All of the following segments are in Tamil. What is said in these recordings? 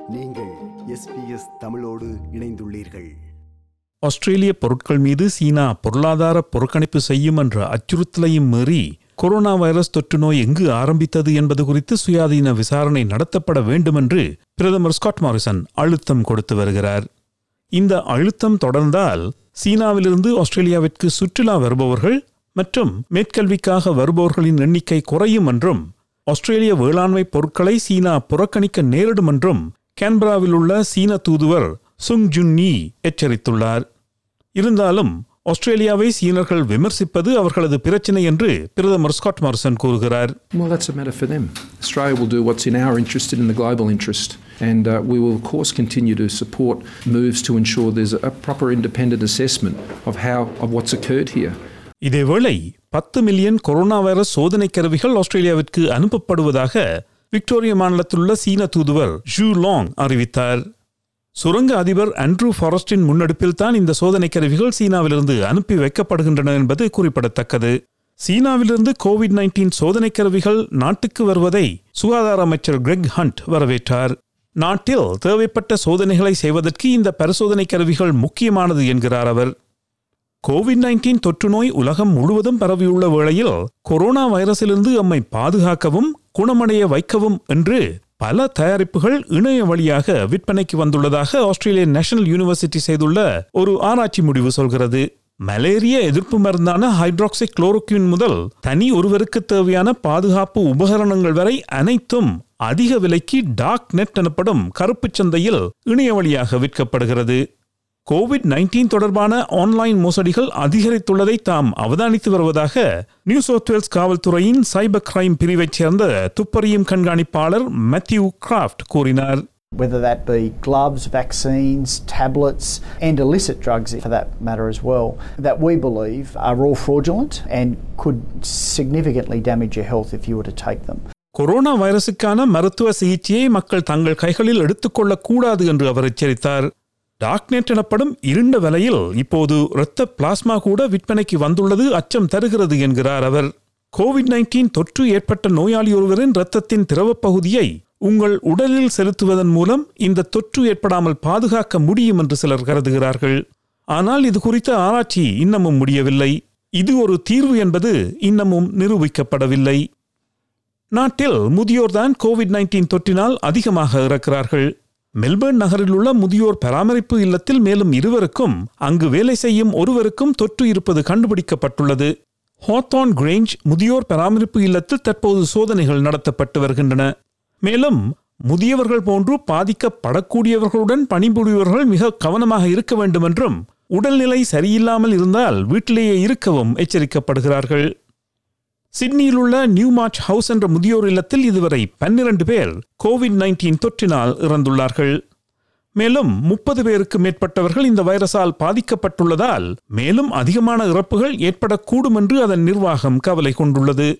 நீங்கள் எஸ்பிஎஸ் தமிழோடு இணைந்துள்ளீர்கள் ஆஸ்திரேலிய பொருட்கள் மீது சீனா பொருளாதார புறக்கணிப்பு செய்யும் என்ற அச்சுறுத்தலையும் மீறி கொரோனா வைரஸ் தொற்று நோய் எங்கு ஆரம்பித்தது என்பது குறித்து சுயாதீன விசாரணை நடத்தப்பட வேண்டும் என்று பிரதமர் ஸ்காட் மாரிசன் அழுத்தம் கொடுத்து வருகிறார் இந்த அழுத்தம் தொடர்ந்தால் சீனாவிலிருந்து ஆஸ்திரேலியாவிற்கு சுற்றுலா வருபவர்கள் மற்றும் மேற்கல்விக்காக வருபவர்களின் எண்ணிக்கை குறையும் என்றும் ஆஸ்திரேலிய வேளாண்மை பொருட்களை சீனா புறக்கணிக்க நேரிடும் என்றும் கேன்பராவில் உள்ள சீன தூதுவர் சுங் ஜுன் யீ எச்சரித்துள்ளார் இருந்தாலும் ஆஸ்திரேலியாவை சீனர்கள் விமர்சிப்பது அவர்களது பிரச்சினை என்று பிரதமர் ஸ்காட் மாரிசன் கூறுகிறார் Well, that's a matter for them. Australia will do what's in our interest and in the global interest. And uh, we will, of course, continue to support moves to ensure there's a proper independent assessment of how of what's occurred here. இதேவேளை பத்து மில்லியன் கொரோனா வைரஸ் சோதனை கருவிகள் ஆஸ்திரேலியாவிற்கு அனுப்பப்படுவதாக விக்டோரியா மாநிலத்திலுள்ள சீன தூதுவர் ஜூ லாங் அறிவித்தார் சுரங்க அதிபர் அண்ட்ரூ ஃபாரஸ்டின் முன்னெடுப்பில் தான் இந்த சோதனை கருவிகள் சீனாவிலிருந்து அனுப்பி வைக்கப்படுகின்றன என்பது குறிப்பிடத்தக்கது சீனாவிலிருந்து கோவிட் 19 சோதனை கருவிகள் நாட்டுக்கு வருவதை சுகாதார அமைச்சர் கிரெக் ஹண்ட் வரவேற்றார் நாட்டில் தேவைப்பட்ட சோதனைகளை செய்வதற்கு இந்த பரிசோதனை கருவிகள் முக்கியமானது என்கிறார் அவர் கோவிட் 19 தொற்று நோய் உலகம் முழுவதும் பரவியுள்ள வேளையில் கொரோனா வைரஸிலிருந்து நம்மை பாதுகாக்கவும் குணமடைய வைக்கவும் என்று பல தயாரிப்புகள் இணைய வழியாக விற்பனைக்கு வந்துள்ளதாக ஆஸ்திரேலிய நேஷனல் யூனிவர்சிட்டி செய்துள்ள ஒரு ஆராய்ச்சி முடிவு சொல்கிறது மலேரிய எதிர்ப்பு மருந்தான ஹைட்ராக்சி குளோரோக்யூன் முதல் தனி ஒருவருக்கு தேவையான பாதுகாப்பு உபகரணங்கள் வரை அனைத்தும் அதிக விலைக்கு டார்க் நெட் எனப்படும் கருப்புச் சந்தையில் இணைய வழியாக விற்கப்படுகிறது கோவிட் 19 தொடர்பான ஆன்லைன் மோசடிகள் அதிகரித்துள்ளதை தாம் அவதானித்து வருவதாக நியூ சவுத் வேல்ஸ் காவல்துறையின் சைபர் கிரைம் பிரிவைச் சேர்ந்த துப்பறியும் கண்காணிப்பாளர் மேத்யூ கிராஃப்ட் கூறினார் whether that be gloves, vaccines, tablets, and illicit drugs for that matter as well, that we believe are all fraudulent and could significantly damage your health if you were to take them. Corona வைரசுக்கான மருத்துவ சிகிச்சையை மக்கள் தங்கள் கைகளில் எடுத்துக்கொள்ளக் கூடாது என்று அவர் எச்சரித்தார் டார்க்நெட் எனப்படும் இருண்ட விலையில் இப்போது இரத்த பிளாஸ்மா கூட விற்பனைக்கு வந்துள்ளது அச்சம் தருகிறது என்கிறார் அவர் கோவிட் 19 தொற்று ஏற்பட்ட நோயாளி ஒருவரின் இரத்தத்தின் திரவப் பகுதியை உங்கள் உடலில் செலுத்துவதன் மூலம் இந்த தொற்று ஏற்படாமல் பாதுகாக்க முடியும் என்று சிலர் கருதுகிறார்கள் ஆனால் இது குறித்த ஆராய்ச்சி இன்னமும் முடியவில்லை இது ஒரு தீர்வு என்பது இன்னமும் நிரூபிக்கப்படவில்லை நாட்டில் முதியோர்தான் கோவிட் 19 தொற்றினால் அதிகமாக இறக்கிறார்கள் மெல்பர்ன் நகரில் உள்ள முதியோர் பராமரிப்பு இல்லத்தில் மேலும் இருவருக்கும் அங்கு வேலை செய்யும் ஒருவருக்கும் தொற்று இருப்பது கண்டுபிடிக்கப்பட்டுள்ளது ஹாத்தான் கிரேஞ்ச் முதியோர் பராமரிப்பு இல்லத்தில் தற்போது சோதனைகள் நடத்தப்பட்டு வருகின்றன மேலும் முதியவர்கள் போன்று பாதிக்கப்படக்கூடியவர்களுடன் பணிபுரிபவர்கள் மிக கவனமாக இருக்க வேண்டும் என்றும் உடல்நிலை சரியில்லாமல் இருந்தால் வீட்டிலேயே இருக்கவும் எச்சரிக்கப்படுகிறார்கள் சிட்னியில் உள்ள நியூ மார்ச் ஹவுஸ் என்ற முதியோர் இல்லத்தில் இதுவரை பன்னிரண்டு பேர் கோவிட் 19 தொற்றினால் இறந்துள்ளார்கள் மேலும் முப்பது பேருக்கு மேற்பட்டவர்கள் இந்த வைரஸால் பாதிக்கப்பட்டுள்ளதால் மேலும் அதிகமான இறப்புகள் ஏற்படக்கூடும் என்று அதன் நிர்வாகம் கவலை கொண்டுள்ளது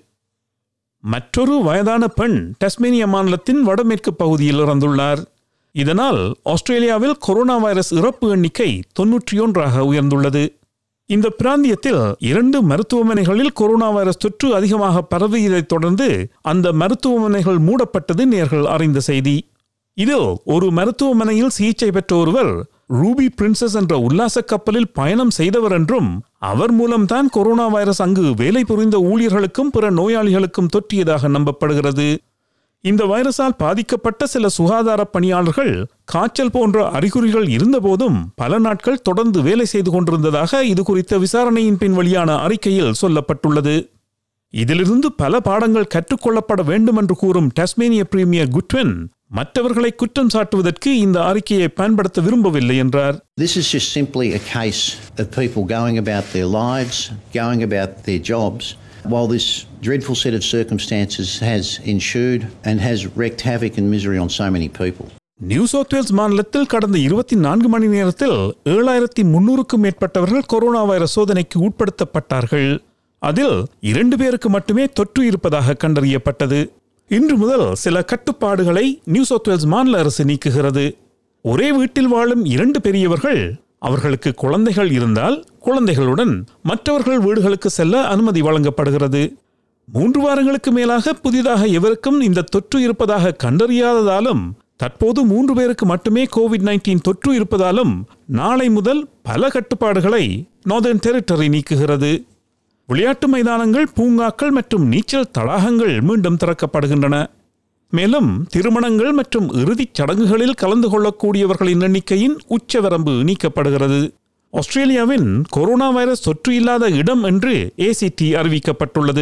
மற்றொரு வயதான பெண் டஸ்மேனியா மாநிலத்தின் வடமேற்கு பகுதியில் இறந்துள்ளார் இதனால் ஆஸ்திரேலியாவில் கொரோனா வைரஸ் இறப்பு எண்ணிக்கை தொன்னூற்றி ஒன்றாக உயர்ந்துள்ளது இந்த பிராந்தியத்தில் இரண்டு மருத்துவமனைகளில் கொரோனா வைரஸ் தொற்று அதிகமாக பரவியதைத் தொடர்ந்து அந்த மருத்துவமனைகள் மூடப்பட்டது நேர்கள் அறிந்த செய்தி இதில் ஒரு மருத்துவமனையில் சிகிச்சை பெற்ற ஒருவர் ரூபி பிரின்சஸ் என்ற உல்லாச கப்பலில் பயணம் செய்தவர் என்றும் அவர் மூலம்தான் கொரோனா வைரஸ் அங்கு வேலை புரிந்த ஊழியர்களுக்கும் பிற நோயாளிகளுக்கும் தொற்றியதாக நம்பப்படுகிறது இந்த வைரஸால் பாதிக்கப்பட்ட சில சுகாதார பணியாளர்கள் காய்ச்சல் போன்ற அறிகுறிகள் இருந்தபோதும் பல நாட்கள் தொடர்ந்து வேலை செய்து கொண்டிருந்ததாக இது குறித்த விசாரணையின் பின் வெளியான அறிக்கையில் சொல்லப்பட்டுள்ளது இதிலிருந்து பல பாடங்கள் கற்றுக்கொள்ளப்பட வேண்டும் என்று கூறும் டஸ்மேனிய பிரீமியர் குட்வின் மற்றவர்களை குற்றம் சாட்டுவதற்கு இந்த அறிக்கையை பயன்படுத்த விரும்பவில்லை என்றார் This is just simply a case of people going about their lives, going about their jobs, while this dreadful set of circumstances has ensued and has wreaked havoc and misery on so many people. New South Wales மாநிலத்தில் கடந்த இருபத்தி நான்கு மணி நேரத்தில் ஏழாயிரத்தி முன்னூறுக்கும் மேற்பட்டவர்கள் கொரோனா வைரஸ் சோதனைக்கு உட்படுத்தப்பட்டார்கள் அதில் இரண்டு பேருக்கு மட்டுமே தொற்று இருப்பதாக கண்டறியப்பட்டது இன்று முதல் சில கட்டுப்பாடுகளை நியூ சவுத் வேல்ஸ் மாநில அரசு நீக்குகிறது ஒரே வீட்டில் வாழும் இரண்டு பெரியவர்கள் அவர்களுக்கு குழந்தைகள் இருந்தால் குழந்தைகளுடன் மற்றவர்கள் வீடுகளுக்கு செல்ல அனுமதி வழங்கப்படுகிறது மூன்று வாரங்களுக்கு மேலாக புதிதாக எவருக்கும் இந்த தொற்று இருப்பதாக கண்டறியாததாலும் தற்போது மூன்று பேருக்கு மட்டுமே கோவிட் 19 தொற்று இருப்பதாலும் நாளை முதல் பல கட்டுப்பாடுகளை நார்தர்ன் டெரிட்டரி நீக்குகிறது விளையாட்டு மைதானங்கள் பூங்காக்கள் மற்றும் நீச்சல் தடாகங்கள் மீண்டும் திறக்கப்படுகின்றன மேலும் திருமணங்கள் மற்றும் இறுதிச் சடங்குகளில் கலந்து கொள்ளக்கூடியவர்களின் எண்ணிக்கையின் உச்சவரம்பு நீக்கப்படுகிறது ஆஸ்திரேலியாவின் கொரோனா வைரஸ் தொற்று இல்லாத இடம் என்று ஏசிடி அறிவிக்கப்பட்டுள்ளது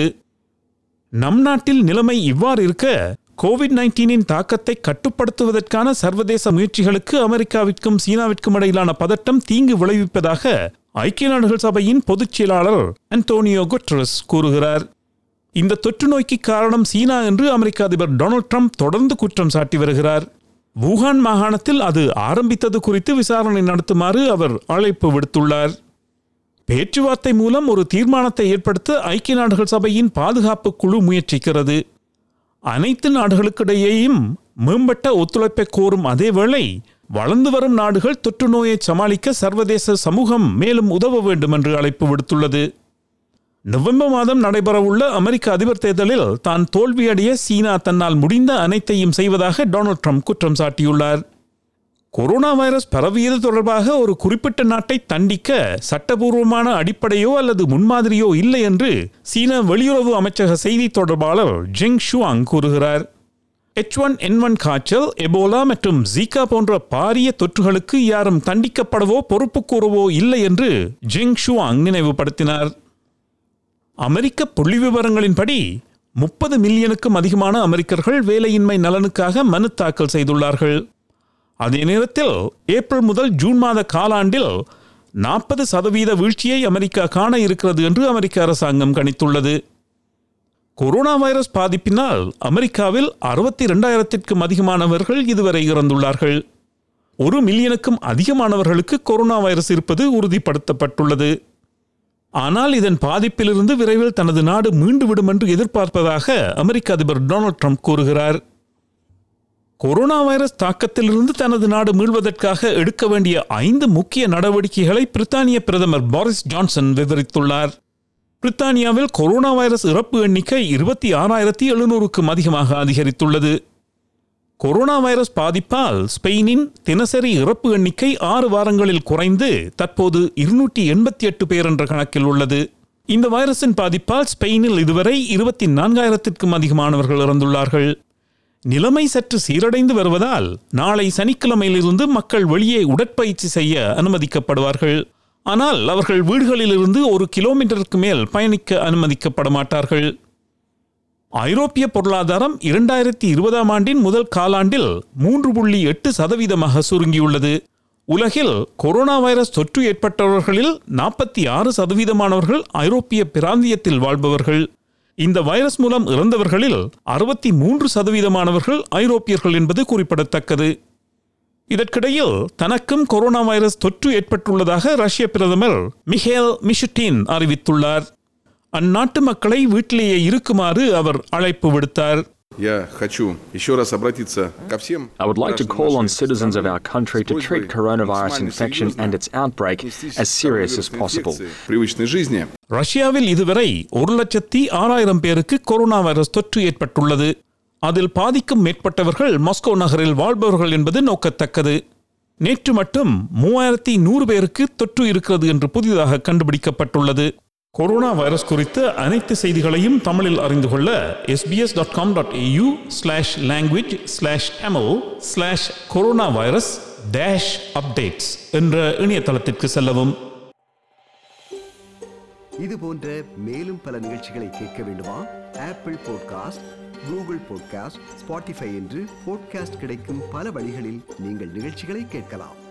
நம் நாட்டில் நிலைமை இவ்வாறு இருக்க கோவிட் நைன்டீனின் தாக்கத்தை கட்டுப்படுத்துவதற்கான சர்வதேச முயற்சிகளுக்கு அமெரிக்காவிற்கும் சீனாவிற்கும் இடையிலான பதட்டம் தீங்கு விளைவிப்பதாக ஐக்கிய நாடுகள் சபையின் பொதுச் செயலாளர் அன்டோனியோ குட்ரஸ் கூறுகிறார் இந்த தொற்று நோய்க்கு காரணம் சீனா என்று அமெரிக்க அதிபர் டொனால்ட் ட்ரம்ப் தொடர்ந்து குற்றம் சாட்டி வருகிறார் வூகான் மாகாணத்தில் அது ஆரம்பித்தது குறித்து விசாரணை நடத்துமாறு அவர் அழைப்பு விடுத்துள்ளார் பேச்சுவார்த்தை மூலம் ஒரு தீர்மானத்தை ஏற்படுத்த ஐக்கிய நாடுகள் சபையின் பாதுகாப்பு குழு முயற்சிக்கிறது அனைத்து நாடுகளுக்கிடையேயும் மேம்பட்ட ஒத்துழைப்பை கோரும் அதேவேளை வளர்ந்து வரும் நாடுகள் தொற்று நோயை சமாளிக்க சர்வதேச சமூகம் மேலும் உதவ வேண்டும் என்று அழைப்பு விடுத்துள்ளது நவம்பர் மாதம் நடைபெறவுள்ள அமெரிக்க அதிபர் தேர்தலில் தான் தோல்வியடைய சீனா தன்னால் முடிந்த அனைத்தையும் செய்வதாக டொனால்ட் ட்ரம்ப் குற்றம் சாட்டியுள்ளார் கொரோனா வைரஸ் பரவியது தொடர்பாக ஒரு குறிப்பிட்ட நாட்டை தண்டிக்க சட்டபூர்வமான அடிப்படையோ அல்லது முன்மாதிரியோ இல்லை என்று சீன வெளியுறவு அமைச்சக செய்தி தொடர்பாளர் ஜெங் ஷுவாங் கூறுகிறார் எச் ஒன் என் ஒன் காய்ச்சல் எபோலா மற்றும் ஜீகா போன்ற பாரிய தொற்றுகளுக்கு யாரும் தண்டிக்கப்படவோ பொறுப்பு கூறவோ இல்லை என்று ஜெங் ஷுவாங் நினைவுபடுத்தினார் அமெரிக்க புள்ளி விவரங்களின்படி முப்பது மில்லியனுக்கும் அதிகமான அமெரிக்கர்கள் வேலையின்மை நலனுக்காக மனு தாக்கல் செய்துள்ளார்கள் அதே நேரத்தில் ஏப்ரல் முதல் ஜூன் மாத காலாண்டில் நாற்பது சதவீத வீழ்ச்சியை அமெரிக்கா காண இருக்கிறது என்று அமெரிக்க அரசாங்கம் கணித்துள்ளது கொரோனா வைரஸ் பாதிப்பினால் அமெரிக்காவில் அறுபத்தி இரண்டாயிரத்திற்கும் அதிகமானவர்கள் இதுவரை இறந்துள்ளார்கள் ஒரு மில்லியனுக்கும் அதிகமானவர்களுக்கு கொரோனா வைரஸ் இருப்பது உறுதிப்படுத்தப்பட்டுள்ளது ஆனால் இதன் பாதிப்பிலிருந்து விரைவில் தனது நாடு மீண்டுவிடும் என்று எதிர்பார்ப்பதாக அமெரிக்க அதிபர் டொனால்ட் ட்ரம்ப் கூறுகிறார் கொரோனா வைரஸ் தாக்கத்திலிருந்து தனது நாடு மீள்வதற்காக எடுக்க வேண்டிய ஐந்து முக்கிய நடவடிக்கைகளை பிரித்தானிய பிரதமர் பாரிஸ் ஜான்சன் விவரித்துள்ளார் பிரித்தானியாவில் கொரோனா வைரஸ் இறப்பு எண்ணிக்கை இருபத்தி ஆறாயிரத்தி எழுநூறுக்கும் அதிகமாக அதிகரித்துள்ளது கொரோனா வைரஸ் பாதிப்பால் ஸ்பெயினின் தினசரி இறப்பு எண்ணிக்கை ஆறு வாரங்களில் குறைந்து தற்போது இருநூற்றி எண்பத்தி எட்டு பேர் என்ற கணக்கில் உள்ளது இந்த வைரஸின் பாதிப்பால் ஸ்பெயினில் இதுவரை இருபத்தி நான்காயிரத்திற்கும் அதிகமானவர்கள் இறந்துள்ளார்கள் நிலைமை சற்று சீரடைந்து வருவதால் நாளை சனிக்கிழமையிலிருந்து மக்கள் வெளியே உடற்பயிற்சி செய்ய அனுமதிக்கப்படுவார்கள் ஆனால் அவர்கள் வீடுகளிலிருந்து ஒரு கிலோமீட்டருக்கு மேல் பயணிக்க அனுமதிக்கப்பட மாட்டார்கள் ஐரோப்பிய பொருளாதாரம் இரண்டாயிரத்தி இருபதாம் ஆண்டின் முதல் காலாண்டில் மூன்று புள்ளி எட்டு சதவீதமாக சுருங்கியுள்ளது உலகில் கொரோனா வைரஸ் தொற்று ஏற்பட்டவர்களில் நாற்பத்தி ஆறு சதவீதமானவர்கள் ஐரோப்பிய பிராந்தியத்தில் வாழ்பவர்கள் இந்த வைரஸ் மூலம் இறந்தவர்களில் அறுபத்தி மூன்று சதவீதமானவர்கள் ஐரோப்பியர்கள் என்பது குறிப்பிடத்தக்கது இதற்கிடையில் தனக்கும் கொரோனா வைரஸ் தொற்று ஏற்பட்டுள்ளதாக ரஷ்ய பிரதமர் மிஹேல் மிஷுட்டின் அறிவித்துள்ளார் அந்நாட்டு மக்களை வீட்டிலேயே இருக்குமாறு அவர் அழைப்பு விடுத்தார் Я хочу еще раз обратиться ко всем. I would like to гражданам call on нашей citizens of страны our country to с treat просьбой coronavirus максимально infection серьезно and its outbreak отнестись as к serious as коронавирусной possible. инфекции в привычной жизни. ரஷ்யாவில் இதுவரை ஒரு லட்சத்தி ஆறாயிரம் பேருக்கு கொரோனா வைரஸ் தொற்று ஏற்பட்டுள்ளது அதில் பாதிக்கும் மேற்பட்டவர்கள் மாஸ்கோ நகரில் வாழ்பவர்கள் என்பது நோக்கத்தக்கது நேற்று மட்டும் மூவாயிரத்தி நூறு பேருக்கு தொற்று இருக்கிறது என்று புதிதாக கண்டுபிடிக்கப்பட்டுள்ளது கொரோனா வைரஸ் குறித்த அனைத்து செய்திகளையும் தமிழில் அறிந்து கொள்ள SBS dot com dot AU slash language slash Tamil slash corona virus dash updates என்ற இணையதளத்திற்கு செல்லவும் இது போன்ற மேலும் பல நிகழ்ச்சிகளை கேட்க வேண்டுமா Apple podcast Google podcast Spotify என்று பாட்காஸ்ட் கிடைக்கும் பல வழிகளில் நீங்கள் நிகழ்ச்சிகளை கேட்கலாம்